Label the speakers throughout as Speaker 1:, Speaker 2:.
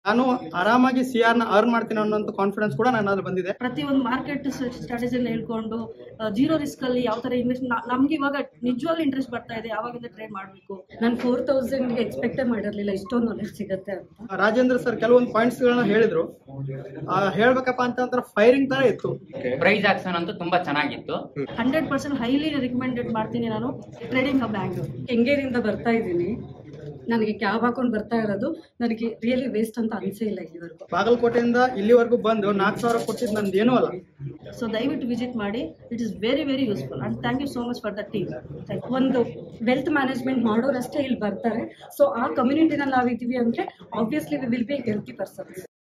Speaker 1: ನಾನು ಆರಾಮಾಗಿ C R ನ ಅರ್ನ್ ಮಾಡ್ತೀನಿ ಅನ್ನೋಂಥ ಕಾನ್ಫಿಡೆನ್ಸ್ ಕೂಡ ನನ್ನಲ್ಲಿ ಬಂದಿದೆ
Speaker 2: ಪ್ರತಿಯೊಂದು ಮಾರ್ಕೆಟ್ ಸ್ಟ್ರಾಟಜಿನ ಹೇಳ್ಕೊಂಡು ಜೀರೋ ರಿಸ್ಕ್ ಅಲ್ಲಿ ಯಾವ ತರ ಇನ್ವೆಸ್ಟ್ ನಮ್ಗೆ ಇವಾಗ ನಿಜವಾಗ್ಲೂ ಇಂಟ್ರೆಸ್ಟ್ ಬರ್ತಾ ಇದೆ ಯಾವಾಗಿಂದ ಟ್ರೇಡ್ ಮಾಡಬೇಕು
Speaker 3: ನಾನು ಫೋರ್ ತೌಸಂಡ್ಗೆ ಎಕ್ಸ್ಪೆಕ್ಟೇ ಮಾಡಿರಲಿಲ್ಲ ಇಷ್ಟೊಂದು ನಾಲೆಜ್ ಸಿಗುತ್ತೆ ಅಂತ
Speaker 1: ರಾಜೇಂದ್ರ ಸರ್ ಕೆಲವೊಂದು ಪಾಯಿಂಟ್ಸ್ ಗಳನ್ನ ಹೇಳಿದ್ರು ಆ, ಹೇಳ್ಬೇಕಪ್ಪ ಅಂತ ಅಂದ್ರೆ ಫೈರಿಂಗ್ ತರ ಇತ್ತು
Speaker 4: ಪ್ರೈಸ್ ಆಕ್ಷನ್ ಅಂತೂ ತುಂಬಾ ಚೆನ್ನಾಗಿತ್ತು
Speaker 2: ಹಂಡ್ರೆಡ್ ಪರ್ಸೆಂಟ್ ಹೈಲಿ ರಿಕಮೆಂಡೆಡ್ ಮಾಡ್ತೀನಿ ನಾನು ಟ್ರೇಡಿಂಗ್ ಹಬ್ ಬ್ಯಾಂಕ್
Speaker 3: ಕೆಂಗೇರಿಂದ ಬರ್ತಾ ಇದ್ದೀನಿ ನನಗೆ ಕ್ಯಾಬ್ ಹಾಕೊಂಡು ಬರ್ತಾ ಇರೋದು ನನಗೆ ರಿಯಲಿ ವೇಸ್ಟ್ ಅಂತ ಅನಿಸೇ ಇಲ್ಲ ಇಲ್ಲಿವರೆಗೂ
Speaker 1: ಬಾಗಲಕೋಟೆಯಿಂದ ಇಲ್ಲಿವರೆಗೂ ಬಂದು ನಾಲ್ಕು ಸಾವಿರ ಕೊಟ್ಟಿದ್ದು ನಂದು ಏನೂ ಅಲ್ಲ
Speaker 2: ಸೊ ದಯವಿಟ್ಟು ವಿಸಿಟ್ ಮಾಡಿ it is very very useful and thank you so much for the team thank you
Speaker 3: ಒಂದು ವೆಲ್ತ್ ಮ್ಯಾನೇಜ್ಮೆಂಟ್ ಮಾಡೋರಷ್ಟೇ ಇಲ್ಲಿ ಬರ್ತಾರೆ ಸೊ ಆ ಕಮ್ಯುನಿಟಿನಲ್ಲಿ ನಾವಿದ್ದೀವಿ ಅಂದರೆ obviously we will be healthy persons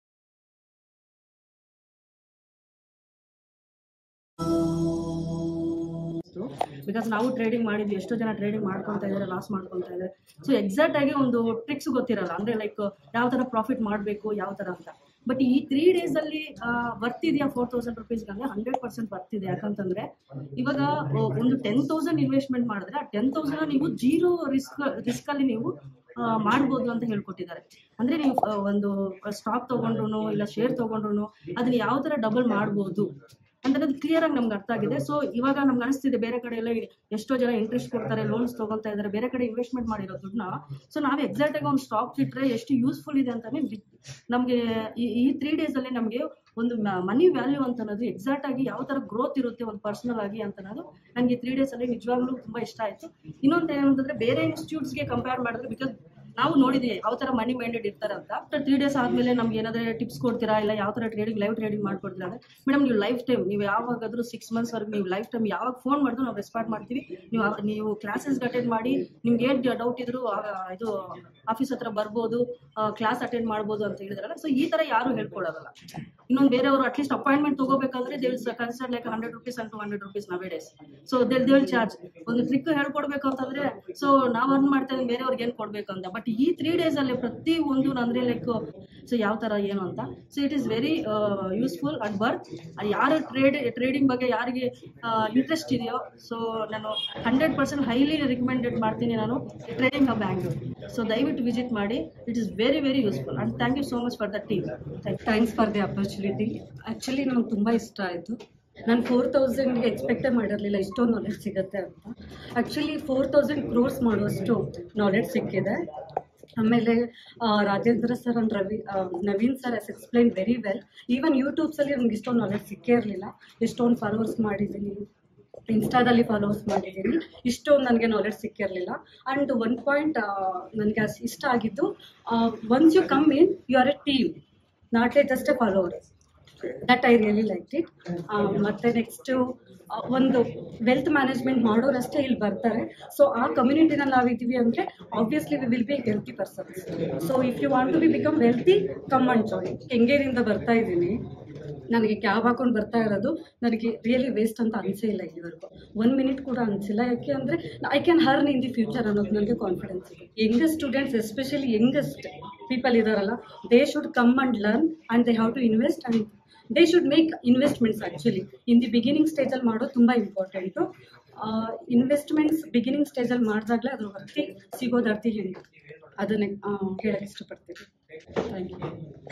Speaker 2: because ನಾವು ಟ್ರೇಡಿಂಗ್ ಮಾಡಿದ್ವಿ ಎಷ್ಟೋ ಜನ ಟ್ರೇಡಿಂಗ್ ಮಾಡ್ಕೊತಾ ಇದ್ದಾರೆ ಲಾಸ್ ಮಾಡ್ಕೊತಾ ಇದ್ದಾರೆ ಸೊ ಎಕ್ಸಾಕ್ಟ್ ಆಗಿ ಒಂದು ಟ್ರಿಕ್ಸ್ ಗೊತ್ತಿರಲ್ಲ ಅಂದ್ರೆ ಲೈಕ್ ಯಾವ ತರ ಪ್ರಾಫಿಟ್ ಮಾಡಬೇಕು ಯಾವ ತರ ಅಂತ ಬಟ್ ಈ ತ್ರೀ ಡೇಸ್ ಅಲ್ಲಿ ವರ್ತ್ ಇದೆಯಾ ಫೋರ್ ತೌಸಂಡ್ ರುಪೀಸ್ಗೆ ಅಂದ್ರೆ ಹಂಡ್ರೆಡ್ ಪರ್ಸೆಂಟ್ ವರ್ತ್ ಇದೆ ಯಾಕಂತಂದ್ರೆ ಇವಾಗ ಆ, ಒಂದು ಟೆನ್ ತೌಸಂಡ್ ಇನ್ವೆಸ್ಟ್ಮೆಂಟ್ ಮಾಡಿದ್ರೆ ಆ ಟೆನ್ ತೌಸಂಡ್ ನೀವು ಜೀರೋ ರಿಸ್ಕ್ ರಿಸ್ಕ್ ಅಲ್ಲಿ ನೀವು ಆ, ಮಾಡ್ಬೋದು ಅಂತ ಹೇಳ್ಕೊಟ್ಟಿದ್ದಾರೆ ಅಂದ್ರೆ ನೀವು ಆ, ಒಂದು ಸ್ಟಾಕ್ ತಗೊಂಡ್ರು ಇಲ್ಲ ಶೇರ್ ತಗೊಂಡ್ರು ಅದನ್ನ ಯಾವ ತರ ಡಬಲ್ ಮಾಡ್ಬೋದು ಅಂದ್ರೆ ಅದು ಕ್ಲಿಯರ್ ಆಗಿ ನಮ್ಗೆ ಅರ್ಥ ಆಗಿದೆ ಸೊ ಇವಾಗ ನಮ್ಗೆ ಅನಿಸ್ತಿದೆ ಬೇರೆ ಕಡೆ ಎಲ್ಲ ಎಷ್ಟೋ ಜನ ಇಂಟ್ರೆಸ್ಟ್ ಕೊಡ್ತಾರೆ ಲೋನ್ಸ್ ತಗೊಳ್ತಾ ಇದ್ದಾರೆ ಬೇರೆ ಕಡೆ ಇನ್ವೆಸ್ಟ್ಮೆಂಟ್ ಮಾಡಿರೋ ದುಡ್ಡನ್ನ ಸೊ ನಾವ್ ಎಕ್ಸಾಕ್ಟ್ ಆಗಿ ಒಂದು ಸ್ಟಾಕ್ ಇಟ್ರೆ ಎಷ್ಟು ಯೂಸ್ಫುಲ್ ಇದೆ ಅಂತಾನೆ ವಿ- ನಮ್ಗೆ ಈ- ಈ ತ್ರೀ ಡೇಸ್ ಅಲ್ಲಿ ನಮಗೆ ಒಂದು ಮನಿ ವ್ಯಾಲ್ಯೂ ಅಂತ ಅನ್ನೋದು ಎಕ್ಸಾಕ್ಟ್ ಆಗಿ ಯಾವ ತರ ಗ್ರೋತ್ ಇರುತ್ತೆ ಒಂದು ಪರ್ಸನಲ್ ಆಗಿ ಅಂತ ಅನ್ನೋದು ನನಗೆ ತ್ರೀ ಡೇಸ್ ಅಲ್ಲಿ ನಿಜವಾಗ್ಲೂ ತುಂಬಾ ಇಷ್ಟ ಆಯ್ತು ಇನ್ನೊಂದು ಏನಂತಂದ್ರೆ ಬೇರೆ ಇನ್ಸ್ಟಿಟ್ಯೂಟ್ಸ್ಗೆ ಕಂಪೇರ್ ಮಾಡಿದ್ರೆ ಬಿಕಾಸ್ ನಾವು ನೋಡಿದ್ವಿ ಯಾವ ತರ ಮನಿ ಮೈಂಡೆಡ್ ಇರ್ತಾರೆ ಅಂತ ಆಫ್ಟರ್ ತ್ರೀ ಡೇಸ್ ಆದ್ಮೇಲೆ ನಮ್ಗೆ ಏನಾದ್ರೆ ಟಿಪ್ಸ್ ಕೊಡ್ತೀರಾ ಇಲ್ಲ ಯಾವ ತರ ಟ್ರೇಡಿಂಗ್ ಲೈವ್ ಟ್ರೇಡಿಂಗ್ ಮಾಡ್ಕೊಡ್ತೀರಾ ಅಂದ್ರೆ ಮೇಡಮ್ ನೀವು ಲೈಫ್ ಟೈಮ್ ನೀವು ಯಾವಾಗಾದ್ರೂ ಸಿಕ್ಸ್ ಮಂತ್ಸ್ ವರೆಗೆ ನೀವು ಲೈಫ್ ಟೈಮ್ ಯಾವಾಗ ಫೋನ್ ಮಾಡಿದ್ರು ನಾವು ರೆಸ್ಪಾಂಡ್ ಮಾಡ್ತೀವಿ ನೀವು ಆ- ನೀವು ಕ್ಲಾಸಸ್ ಅಟೆಂಡ್ ಮಾಡಿ ನಿಮ್ಗೆ ಏನ್ ಡೌಟ್ ಇದ್ರು ಆ, ಇದು ಆಫೀಸ್ ಹತ್ರ ಬರ್ಬೋದು ಕ್ಲಾಸ್ ಅಟೆಂಡ್ ಮಾಡ್ಬೋದು ಅಂತ ಹೇಳಿದ್ರಲ್ಲ ಸೊ ಈ ತರ ಯಾರು ಹೇಳ್ಕೊಡೋದಲ್ಲ ಇನ್ನೊಂದು ಬೇರೆಯವರು ಅಟ್ಲೀಸ್ಟ್ ಅಪಾಯಿಂಟ್ಮೆಂಟ್ ತಗೋಬೇಕಾದ್ರೆ they will consider like hundred rupees and two hundred rupees ನವೇ days so they they will charge ಒಂದು ಟ್ರಿಕ್ ಹೇಳ್ಕೊಡ್ಬೇಕು ಅಂತಂದ್ರೆ ಸೊ ನಾವು ಅರ್ನ್ ಮಾಡ್ತಾ ಇದ್ದೀವಿ ಬೇರೆಯವ್ರಿಗೆ ಏನು ಕೊಡ್ಬೇಕು ಅಂತ ಬಟ್ ಈ ತ್ರೀ ಡೇಸ್ ಅಲ್ಲಿ ಪ್ರತಿ ಒಂದು ಅಂದ್ರೆ ಲೈಕ್ ಸೊ ಯಾವ ತರ ಏನು ಅಂತ so it is very useful and worth ಯಾರು ಟ್ರೇಡ್ ಟ್ರೇಡಿಂಗ್ ಬಗ್ಗೆ ಯಾರಿಗೆ ಇಂಟ್ರೆಸ್ಟ್ ಇದೆಯೋ ಸೊ ನಾನು ಹಂಡ್ರೆಡ್ ಪರ್ಸೆಂಟ್ ಹೈಲಿ ರಿಕಮೆಂಡೆಡ್ ಮಾಡ್ತೀನಿ ನಾನು ಟ್ರೇಡಿಂಗ್ ಹಬ್ ಬ್ಯಾಂಕ್ ಸೊ ದಯವಿಟ್ಟು ವಿಸಿಟ್ ಮಾಡಿ it is very very useful and thank you so much for the team thank you
Speaker 3: thanks for the opportunity actually ನನಗೆ ತುಂಬ ಇಷ್ಟ ಆಯಿತು ನಾನು ಫೋರ್ ತೌಸಂಡ್ಗೆ ಎಕ್ಸ್ಪೆಕ್ಟೇ ಮಾಡಿರಲಿಲ್ಲ ಇಷ್ಟೊಂದು ನಾಲೆಡ್ಜ್ ಸಿಗುತ್ತೆ ಅಂತ ಆ್ಯಕ್ಚುಲಿ ಫೋರ್ ತೌಸಂಡ್ ಕ್ರೋರ್ಸ್ ಮಾಡುವಷ್ಟು ನಾಲೆಡ್ಜ್ ಸಿಕ್ಕಿದೆ ಆಮೇಲೆ ಆ, Rajendra sir and Ravi uh, Naveen sir as explain very well even ಯೂಟ್ಯೂಬ್ಸಲ್ಲಿ ನನಗೆ ಇಷ್ಟೊಂದು ನಾಲೆಡ್ಜ್ ಸಿಕ್ಕೇ ಇರಲಿಲ್ಲ ಎಷ್ಟೊಂದು ಫಾಲೋವರ್ಸ್ ಮಾಡಿದ್ದೀನಿ ಇನ್ಸ್ಟಾದಲ್ಲಿ ಫಾಲೋವರ್ಸ್ ಮಾಡಿದ್ದೀನಿ ಇಷ್ಟೊಂದು ನನಗೆ ನಾಲೆಡ್ಜ್ ಸಿಕ್ಕಿರಲಿಲ್ಲ ಆ್ಯಂಡ್ ಒನ್ ಪಾಯಿಂಟ್ ನನಗೆ ಅಸ್ ಇಷ್ಟ ಆಗಿದ್ದು once you come in you are a team not a just a follower that I really like it ಮತ್ತು ನೆಕ್ಸ್ಟು ಒಂದು ವೆಲ್ತ್ ಮ್ಯಾನೇಜ್ಮೆಂಟ್ ಮಾಡೋರಷ್ಟೇ ಇಲ್ಲಿ ಬರ್ತಾರೆ ಸೊ ಆ ಕಮ್ಯುನಿಟಿನಲ್ಲಿ ನಾವಿದ್ದೀವಿ ಅಂದರೆ obviously we will be healthy persons so if you want to be become wealthy come and join ಕೆಂಗೇರಿಂದ ಬರ್ತಾ ಇದ್ದೀನಿ ನನಗೆ ಕ್ಯಾಬ್ ಹಾಕೊಂಡು ಬರ್ತಾ ಇರೋದು ನನಗೆ ರಿಯಲಿ ವೇಸ್ಟ್ ಅಂತ ಅನಿಸೇ ಇಲ್ಲ ಇಲ್ಲಿವರೆಗೂ ಒನ್ ಮಿನಿಟ್ ಕೂಡ ಅನಿಸಿಲ್ಲ ಯಾಕೆ ಅಂದರೆ I can earn in the future ಅನ್ನೋದು ನನಗೆ ಕಾನ್ಫಿಡೆನ್ಸ್ ಇದೆ youngest students especially youngest people ಇದಾರಲ್ಲ they should come and learn and they have to invest and they should make investments actually in the beginning ಸ್ಟೇಜಲ್ಲಿ ಮಾಡೋದು ತುಂಬ important investments beginning ಸ್ಟೇಜಲ್ಲಿ ಮಾಡಿದಾಗಲೇ ಅದ್ರ ವರ್ತಿ ಸಿಗೋದು ಅರ್ತಿ ಹೆಂಗೆ ಅದನ್ನೇ ಹೇಳಕ್ಕೆ ಇಷ್ಟಪಡ್ತೀನಿ ಥ್ಯಾಂಕ್ ಯು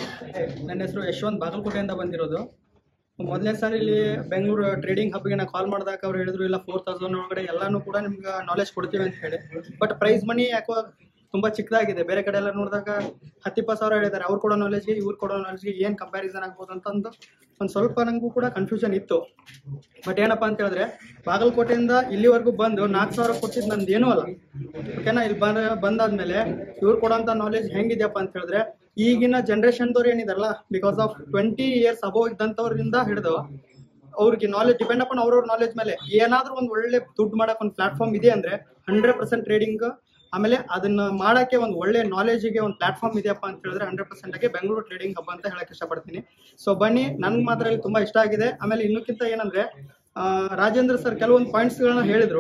Speaker 1: ನನ್ನ ಹೆಸರು ಯಶವಂತ್ ಬಾಗಲಕೋಟೆಯಿಂದ ಬಂದಿರೋದು ಮೊದಲನೇ ಸಾರಿ ಇಲ್ಲಿ ಬೆಂಗಳೂರು ಟ್ರೇಡಿಂಗ್ ಹಬ್ಗೆ ನಾ ಕಾಲ್ ಮಾಡಿದಾಗ ಅವ್ರು ಹೇಳಿದ್ರು ಇಲ್ಲ ಫೋರ್ ತೌಸಂಡ್ ಒಳಗಡೆ ಎಲ್ಲಾನು ಕೂಡ ನಿಮ್ಗೆ ನಾಲೆಜ್ ಕೊಡ್ತೀವಿ ಅಂತ ಹೇಳಿ ಬಟ್ ಪ್ರೈಸ್ ಮನಿ ಯಾಕೋ ತುಂಬ ಚಿಕ್ಕದಾಗಿದೆ ಬೇರೆ ಕಡೆ ಎಲ್ಲ ನೋಡಿದಾಗ ಹತ್ತು ಇಪ್ಪತ್ತು ಸಾವಿರ ಹೇಳಿದ್ದಾರೆ ಅವ್ರು ಕೊಡೋ ನಾಲೆಜ್ಗೆ ಇವ್ರು ಕೊಡೋ ನಾಲೆಜ್ಗೆ ಏನು ಕಂಪ್ಯಾರಿಸನ್ ಆಗ್ಬೋದು ಅಂತಂದು ಒಂದು ಸ್ವಲ್ಪ ನನಗೂ ಕೂಡ ಕನ್ಫ್ಯೂಷನ್ ಇತ್ತು ಬಟ್ ಏನಪ್ಪ ಅಂತ ಹೇಳಿದ್ರೆ ಬಾಗಲಕೋಟೆಯಿಂದ ಇಲ್ಲಿವರೆಗೂ ಬಂದು ನಾಲ್ಕು ಸಾವಿರ ಕೊಟ್ಟಿದ್ದು ನಂದು ಏನೂ ಅಲ್ಲ ಓಕೆನಾ ಇಲ್ಲಿ ಬಂದ ಬಂದಾದ್ಮೇಲೆ ಇವ್ರು ಕೊಡೋಂಥ ನಾಲೆಜ್ ಹೆಂಗಿದೆಯಪ್ಪ ಅಂತ ಹೇಳಿದ್ರೆ ಈಗಿನ ಜನ್ರೇಷನ್ದವ್ರು ಏನಿದಾರಲ್ಲ because of twenty years above ಇದ್ದಂಥವ್ರಿಂದ ಹಿಡಿದು ಅವ್ರಿಗೆ ನಾಲೆಜ್ ಡಿಪೆಂಡ್ ಅಪಾನ್ ಅವ್ರವ್ರ ನಾಲೆಜ್ ಮೇಲೆ ಏನಾದ್ರೂ ಒಂದು ಒಳ್ಳೆ ದುಡ್ಡು ಮಾಡಕ್ ಒಂದು ಪ್ಲಾಟ್ಫಾರ್ಮ್ ಇದೆ ಅಂದ್ರೆ ಹಂಡ್ರೆಡ್ ಪರ್ಸೆಂಟ್ ಟ್ರೇಡಿಂಗ್ ಆಮೇಲೆ ಅದನ್ನ ಮಾಡಕ್ಕೆ ಒಂದು ಒಳ್ಳೆ ನಾಲೆಜ್ಗೆ ಒಂದು ಪ್ಲಾಟ್ಫಾರ್ಮ್ ಇದೆಯಪ್ಪ ಅಂತ ಹೇಳಿದ್ರೆ ಹಂಡ್ರೆಡ್ ಪರ್ಸೆಂಟ್ ಆಗಿ ಬೆಂಗಳೂರು ಟ್ರೇಡಿಂಗ್ ಹಬ್ಬ ಅಂತ ಹೇಳಕ್ ಇಷ್ಟಪಡ್ತೀನಿ ಸೊ ಬನ್ನಿ ನನ್ಗೆ ಮಾತ್ರ ಇಲ್ಲಿ ತುಂಬಾ ಇಷ್ಟ ಆಗಿದೆ ಆಮೇಲೆ ಇನ್ನಕ್ಕಿಂತ ಏನಂದ್ರೆ ಆ, ರಾಜೇಂದ್ರ ಸರ್ ಕೆಲವೊಂದು ಪಾಯಿಂಟ್ಸ್ ಗಳನ್ನ ಹೇಳಿದ್ರು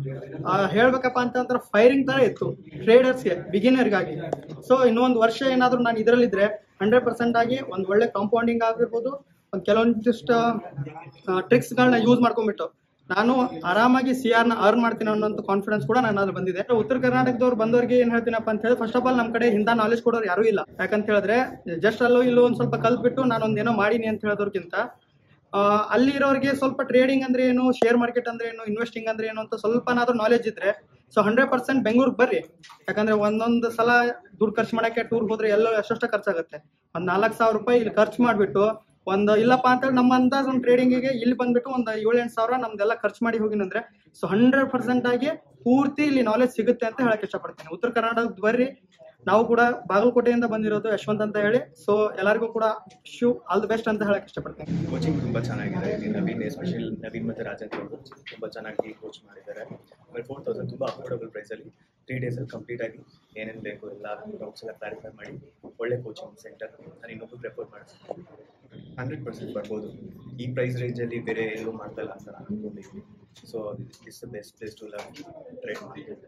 Speaker 1: ಆ, ಹೇಳ್ಬೇಕಪ್ಪ ಅಂತ ಅಂದ್ರೆ ಫೈರಿಂಗ್ ತರ ಇತ್ತು ಟ್ರೇಡರ್ಸ್ಗೆ ಬಿಗಿನರ್ಗಾಗಿ ಸೊ ಇನ್ನೊಂದು ವರ್ಷ ಏನಾದ್ರು ನಾನು ಇದರಲ್ಲಿದ್ರೆ ಹಂಡ್ರೆಡ್ ಪರ್ಸೆಂಟ್ ಆಗಿ ಒಂದು ಒಳ್ಳೆ ಕಾಂಪೌಂಡಿಂಗ್ ಆಗಿರ್ಬೋದು ಒಂದು ಕೆಲವೊಂದಿಷ್ಟು ಟ್ರಿಕ್ಸ್ಗಳನ್ನ ಯೂಸ್ ಮಾಡ್ಕೊಂಡ್ಬಿಟ್ಟು ನಾನು ಆರಾಮಾಗಿ ಸಿ ಆರ್ ನ ಅರ್ನ್ ಮಾಡ್ತೀನಿ ಅನ್ನೋಂಥ ಕಾನ್ಫಿಡೆನ್ಸ್ ಕೂಡ ನನ್ನಲ್ಲಿ ಬಂದಿದೆ ಉತ್ತರ ಕರ್ನಾಟಕದವ್ರು ಬಂದವ್ರಿಗೆ ಏನ್ ಹೇಳ್ತೀನಪ್ಪ ಅಂತ ಹೇಳಿ ಫಸ್ಟ್ ಆಫ್ ಆಲ್ ನಮ್ಮ ಕಡೆ ಹಿಂದ ನಾಲೆಜ್ ಕೊಡೋರು ಯಾರೂ ಇಲ್ಲ ಯಾಕಂತ ಹೇಳಿದ್ರೆ ಜಸ್ಟ್ ಅಲ್ಲೋ ಇಲ್ಲೋ ಒಂದ್ ಸ್ವಲ್ಪ ಕಲ್ತ್ಬಿಟ್ಟು ನಾನು ಒಂದೇನೋ ಮಾಡೀನಿ ಅಂತ ಹೇಳೋದಕ್ಕಿಂತ ಆ, ಅಲ್ಲಿ ಇರೋರಿಗೆ ಸ್ವಲ್ಪ ಟ್ರೇಡಿಂಗ್ ಅಂದ್ರೆ ಏನು ಶೇರ್ ಮಾರ್ಕೆಟ್ ಅಂದ್ರೆ ಏನು ಇನ್ವೆಸ್ಟಿಂಗ್ ಅಂದ್ರೆ ಏನು ಅಂತ ಸ್ವಲ್ಪನಾದ್ರೂ ನಾಲೆಜ್ ಇದ್ರೆ ಸೊ ಹಂಡ್ರೆಡ್ ಪರ್ಸೆಂಟ್ ಬೆಂಗಳೂರಿಗೆ ಬರ್ರಿ ಯಾಕಂದ್ರೆ ಒಂದೊಂದು ಸಲ ದುಡ್ಡು ಖರ್ಚು ಮಾಡಕ್ಕೆ ಟೂರ್ ಹೋದ್ರೆ ಎಲ್ಲೋ ಎಷ್ಟೆಷ್ಟು ಖರ್ಚಾಗುತ್ತೆ ಒಂದ್ ನಾಲ್ಕು ಸಾವಿರ ರೂಪಾಯಿ ಇಲ್ಲಿ ಖರ್ಚು ಮಾಡ್ಬಿಟ್ಟು ಒಂದು ಇಲ್ಲಪ್ಪ ಅಂತೇಳಿ ನಮ್ಮ ಅಂದಾಜ್ ಒಂದು ಟ್ರೇಡಿಂಗಿಗೆ ಇಲ್ಲಿ ಬಂದ್ಬಿಟ್ಟು ಒಂದು ಏಳು ಎಂಟು ಸಾವಿರ ನಮ್ದೆಲ್ಲ ಖರ್ಚು ಮಾಡಿ ಹೋಗಿನಂದ್ರೆ ಸೊ ಹಂಡ್ರೆಡ್ ಪರ್ಸೆಂಟ್ ಆಗಿ ಪೂರ್ತಿ ಇಲ್ಲಿ ನಾಲೆಜ್ ಸಿಗುತ್ತೆ ಅಂತ ಹೇಳಕ್ ಇಷ್ಟಪಡ್ತೀನಿ ಉತ್ತರ ಕರ್ನಾಟಕದ ಬರ್ರಿ ನಾವು ಕೂಡ ಬಾಗಲಕೋಟೆಯಿಂದ ಬಂದಿರೋದು ಯಶವಂತ್ ಅಂತ ಹೇಳಿ ಸೊ ಎಲ್ಲರಿಗೂ ಕೂಡ ಶೂ ಆಲ್ ದಿ ಬೆಸ್ಟ್ ಅಂತ ಹೇಳಕ್ ಇಷ್ಟಪಡ್ತೀನಿ
Speaker 5: ಕೋಚಿಂಗ್ ತುಂಬ ಚೆನ್ನಾಗಿದೆ ಇಲ್ಲಿ ನವೀನ್ ಎಸ್ಪೆಷಲಿ ನವೀನ್ ಮತ್ತು ರಾಜೇಂದ್ರ ಅವರು ತುಂಬ ಚೆನ್ನಾಗಿ ಕೋಚ್ ಮಾಡಿದ್ದಾರೆ ಆಮೇಲೆ ಫೋರ್ ತೌಸಂಡ್ ತುಂಬ ಅಫೋರ್ಡಬಲ್ ಪ್ರೈಸಲ್ಲಿ ತ್ರೀ ಡೇಸಲ್ಲಿ ಕಂಪ್ಲೀಟ್ ಆಗಿ ಏನೇನು ಬೇಕು ಎಲ್ಲ ಡೌಟ್ಸ್ ಎಲ್ಲ ಕ್ಲಾರಿಫೈ ಮಾಡಿ ಒಳ್ಳೆ ಕೋಚಿಂಗ್ ಸೆಂಟರ್ ನಾನು ಇನ್ನೊಬ್ಬರು ಪ್ರಿಫರ್ ಮಾಡ್ತೀನಿ ಹಂಡ್ರೆಡ್ ಪರ್ಸೆಂಟ್ ಬರ್ಬೋದು ಈ ಪ್ರೈಸ್ ರೇಂಜಲ್ಲಿ ಬೇರೆ ಎಲ್ಲೂ ಮಾಡ್ತಾ ಇಲ್ಲ ಅಂತ ನಾನು ಅನ್ಕೊಂಡಿದ್ದೀನಿ so it's the best place to learn trade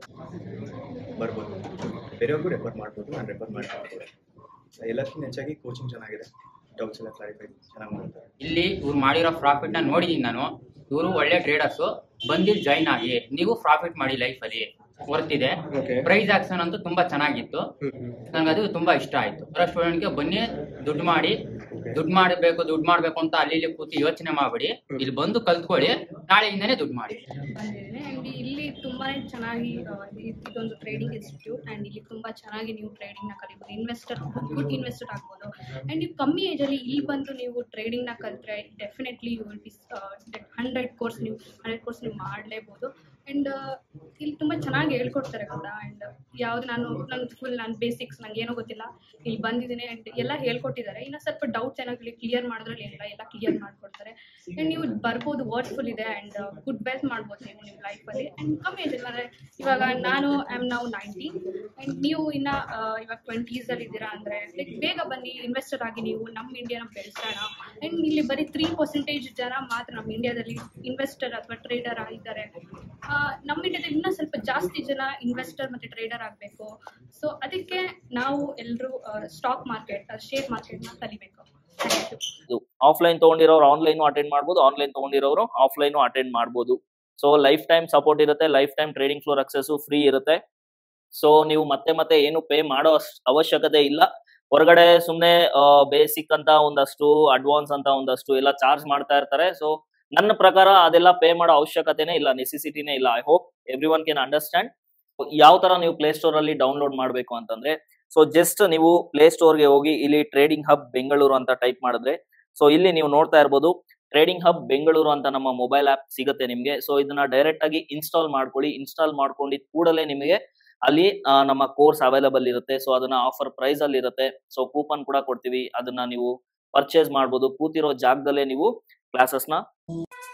Speaker 5: ಬರ್ಬೋದು ಬೇರೆಯವ್ರಿಗೂ ರೆಫರ್ ಮಾಡ್ಬೋದು ನಾನು ರೆಫರ್ ಮಾಡ್ತೀನಿ ಎಲ್ಲಕ್ಕಿಂತ ಹೆಚ್ಚಾಗಿ ಕೋಚಿಂಗ್ ಚೆನ್ನಾಗಿದೆ ಡೌಟ್ಸ್ ಎಲ್ಲ ಕ್ಲಾರಿಫೈ ಚೆನ್ನಾಗಿ ಮಾಡ್ತಾರೆ
Speaker 4: ಇಲ್ಲಿ ಇವ್ರು ಮಾಡಿರೋ ಪ್ರಾಫಿಟ್ ನ ನೋಡಿದೀನಿ ನಾನು ಇವರು ಒಳ್ಳೆ ಟ್ರೇಡರ್ಸ್ ಬಂದಿಲ್ಲಿ ಜಾಯ್ನ್ ಆಗಿ ನೀವು ಪ್ರಾಫಿಟ್ ಮಾಡಿ ಲೈಫ್ ಅಲ್ಲಿ ವರ್ತಿದೆ
Speaker 5: Okay.
Speaker 4: ಪ್ರೈಸ್ ಆಕ್ಷನ್ ಅಂತೂ ತುಂಬಾ ಚೆನ್ನಾಗಿತ್ತು ನನಗೆ ಅದು ತುಂಬಾ ಇಷ್ಟ ಆಯ್ತು ಸ್ಟೂಡೆಂಟ್ಗೆ ಬನ್ನಿ ದುಡ್ಡು ಮಾಡಿ ದುಡ್ಡು ಮಾಡಬೇಕು ದುಡ್ಡು ಮಾಡಬೇಕು ಅಂತ ಅಲ್ಲಿ ಇಲ್ಲಿ ಕೂತು ಯೋಚನೆ ಮಾಡಬೇಡಿ ಇಲ್ಲಿ ಬಂದು ಕಲ್ತ್ಕೊಳ್ಳಿ ನಾಳೆಯಿಂದನೇ ದುಡ್ಡು ಮಾಡಿ
Speaker 6: ಬಂದಿದ್ದೇನೆ ಆ್ಯಂಡ್ ಇಲ್ಲಿ ತುಂಬಾ ಚೆನ್ನಾಗಿ ಆ, ಇದ್- ಇದೊಂದು ಟ್ರೇಡಿಂಗ್ ಇನ್ಸ್ಟಿಟ್ಯೂಟ್ ಆ್ಯಂಡ್ ಇಲ್ಲಿ ತುಂಬ ಚೆನ್ನಾಗಿ ನೀವು ಟ್ರೇಡಿಂಗ್ನ ಕಲಿಬೋದು ಇನ್ವೆಸ್ಟರ್ ಗುಡ್ ಇನ್ವೆಸ್ಟರ್ ಆಗ್ಬೋದು ಆ್ಯಂಡ್ ನೀವು ಕಮ್ಮಿ ಏಜಲ್ಲಿ ಇಲ್ಲಿ ಬಂದು ನೀವು ಟ್ರೇಡಿಂಗ್ನ ಕಲಿತ್ರೆ definitely you will be hundred crores ನೀವು ಹಂಡ್ರೆಡ್ ಕೋರ್ಸ್ ನೀವು ಮಾಡಲೇಬೋದು ಆ್ಯಂಡ್ ಇಲ್ಲಿ ತುಂಬ ಚೆನ್ನಾಗಿ ಹೇಳ್ಕೊಡ್ತಾರೆ ಕೂಡ ಆ್ಯಂಡ್ ಯಾವುದು ನಾನು ನನ್ನ ಫುಲ್ ನಾನು ಬೇಸಿಕ್ಸ್ ನಂಗೆ ಏನೂ ಗೊತ್ತಿಲ್ಲ ಇಲ್ಲಿ ಬಂದಿದ್ದೀನಿ ಆ್ಯಂಡ್ ಎಲ್ಲ ಹೇಳ್ಕೊಟ್ಟಿದ್ದಾರೆ ಇನ್ನು ಸ್ವಲ್ಪ ಡೌಟ್ಸ್ ಏನಾಗಲಿ ಕ್ಲಿಯರ್ ಮಾಡಿದ್ರಲ್ಲಿ ಏನಿಲ್ಲ ಎಲ್ಲ ಕ್ಲಿಯರ್ ಮಾಡಿಕೊಡ್ತಾರೆ ಆ್ಯಂಡ್ ನೀವು ಬರ್ಬೋದು ವರ್ಡ್ಫುಲ್ ಇದೆ ಆ್ಯಂಡ್ ಗುಡ್ ವೆಲ್ತ್ ಮಾಡ್ಬೋದು ನೀವು ನಿಮ್ಮ ಲೈಫಲ್ಲಿ ಆ್ಯಂಡ್ ಕಮ್ಮಿ ಏಜ್ ಅಂದರೆ ಇವಾಗ ನಾನು ಐ ಆಮ್ ನಾವು ನೈಂಟಿ ಆ್ಯಂಡ್ ನೀವು ಇನ್ನು ಇವಾಗ ಟ್ವೆಂಟೀಸಲ್ಲಿ ಇದ್ದೀರಾ ಅಂದರೆ ಲೈಕ್ ಬೇಗ ಬನ್ನಿ ಇನ್ವೆಸ್ಟರ್ ಆಗಿ ನೀವು ನಮ್ಮ ಇಂಡಿಯಾನ ಬೆಳೆಸೋಣ ಆ್ಯಂಡ್ ಇಲ್ಲಿ ಬರೀ ತ್ರೀ ಪರ್ಸೆಂಟೇಜ್ ಜನ ಮಾತ್ರ ನಮ್ಮ ಇಂಡಿಯಾದಲ್ಲಿ ಇನ್ವೆಸ್ಟರ್ ಅಥವಾ ಟ್ರೇಡರ್ ಆಗಿದ್ದಾರೆ ಆ, ನಮ್ಮ ಇಂಡಿಯಾದಲ್ಲಿ ಇನ್ನೂ ಸ್ವಲ್ಪ ಜಾಸ್ತಿ ಜನ ಇನ್ವೆಸ್ಟರ್ ಮತ್ತು ಟ್ರೇಡರ್ ಆಗಬೇಕು ಸೊ ಅದಕ್ಕೆ ನಾವು ಎಲ್ಲರೂ ಸ್ಟಾಕ್ ಮಾರ್ಕೆಟ್ ಶೇರ್ ಮಾರ್ಕೆಟ್ನ ಕಲಿಬೇಕು ಥ್ಯಾಂಕ್ ಯು
Speaker 7: ಆಫ್ಲೈನ್ ತಗೊಂಡಿರೋರು ಆನ್ಲೈನ್ ಅಟೆಂಡ್ ಮಾಡ್ಬೋದು ಆನ್ಲೈನ್ ತಗೊಂಡಿರೋರು ಆಫ್ಲೈನ್ ಅಟೆಂಡ್ ಮಾಡ್ಬೋದು ಸೊ ಲೈಫ್ ಟೈಮ್ ಸಪೋರ್ಟ್ ಇರುತ್ತೆ lifetime trading floor access free ಇರುತ್ತೆ ಸೊ ನೀವು ಮತ್ತೆ ಮತ್ತೆ ಏನು ಪೇ ಮಾಡೋ ಅಷ್ಟ್- ಅವಶ್ಯಕತೆ ಇಲ್ಲ ಹೊರಗಡೆ ಸುಮ್ಮನೆ ಬೇಸಿಕ್ ಅಂತ ಒಂದಷ್ಟು ಅಡ್ವಾನ್ಸ್ ಅಂತ ಒಂದಷ್ಟು ಎಲ್ಲ ಚಾರ್ಜ್ ಮಾಡ್ತಾ ಇರ್ತಾರೆ ಸೊ ನನ್ನ ಪ್ರಕಾರ ಅದೆಲ್ಲ ಪೇ ಮಾಡೋ ಅವಶ್ಯಕತೆನೇ ಇಲ್ಲ ನೆಸೆಸಿಟಿನೇ ಇಲ್ಲ I hope everyone can understand ಯಾವ ತರ ನೀವು ಪ್ಲೇ ಸ್ಟೋರ್ ಅಲ್ಲಿ ಡೌನ್ಲೋಡ್ ಮಾಡಬೇಕು ಅಂತಂದ್ರೆ ಸೊ ಜಸ್ಟ್ ನೀವು ಪ್ಲೇ ಸ್ಟೋರ್ಗೆ ಹೋಗಿ ಇಲ್ಲಿ ಟ್ರೇಡಿಂಗ್ ಹಬ್ ಬೆಂಗಳೂರು ಅಂತ ಟೈಪ್ ಮಾಡಿದ್ರೆ ಸೊ ಇಲ್ಲಿ ನೀವು ನೋಡ್ತಾ ಇರ್ಬೋದು ಟ್ರೇಡಿಂಗ್ ಹಬ್ ಬೆಂಗಳೂರು ಅಂತ ನಮ್ಮ ಮೊಬೈಲ್ ಆಪ್ ಸಿಗುತ್ತೆ ನಿಮಗೆ ಸೊ ಇದನ್ನ ಡೈರೆಕ್ಟ್ ಆಗಿ ಇನ್ಸ್ಟಾಲ್ ಮಾಡ್ಕೊಳ್ಳಿ ಇನ್ಸ್ಟಾಲ್ ಮಾಡ್ಕೊಂಡಿದ್ ಕೂಡಲೇ ನಿಮಗೆ ಅಲ್ಲಿ ಆ, ನಮ್ಮ ಕೋರ್ಸ್ ಅವೈಲಬಲ್ ಇರುತ್ತೆ ಸೊ ಅದನ್ನ ಆಫರ್ ಪ್ರೈಸ್ ಅಲ್ಲಿ ಇರುತ್ತೆ ಸೊ ಕೂಪನ್ ಕೂಡ ಕೊಡ್ತೀವಿ ಅದನ್ನ ನೀವು ಪರ್ಚೇಸ್ ಮಾಡ್ಬೋದು ಕೂತಿರೋ ಜಾಗದಲ್ಲೇ ನೀವು ಕ್ಲಾಸಸ್ನ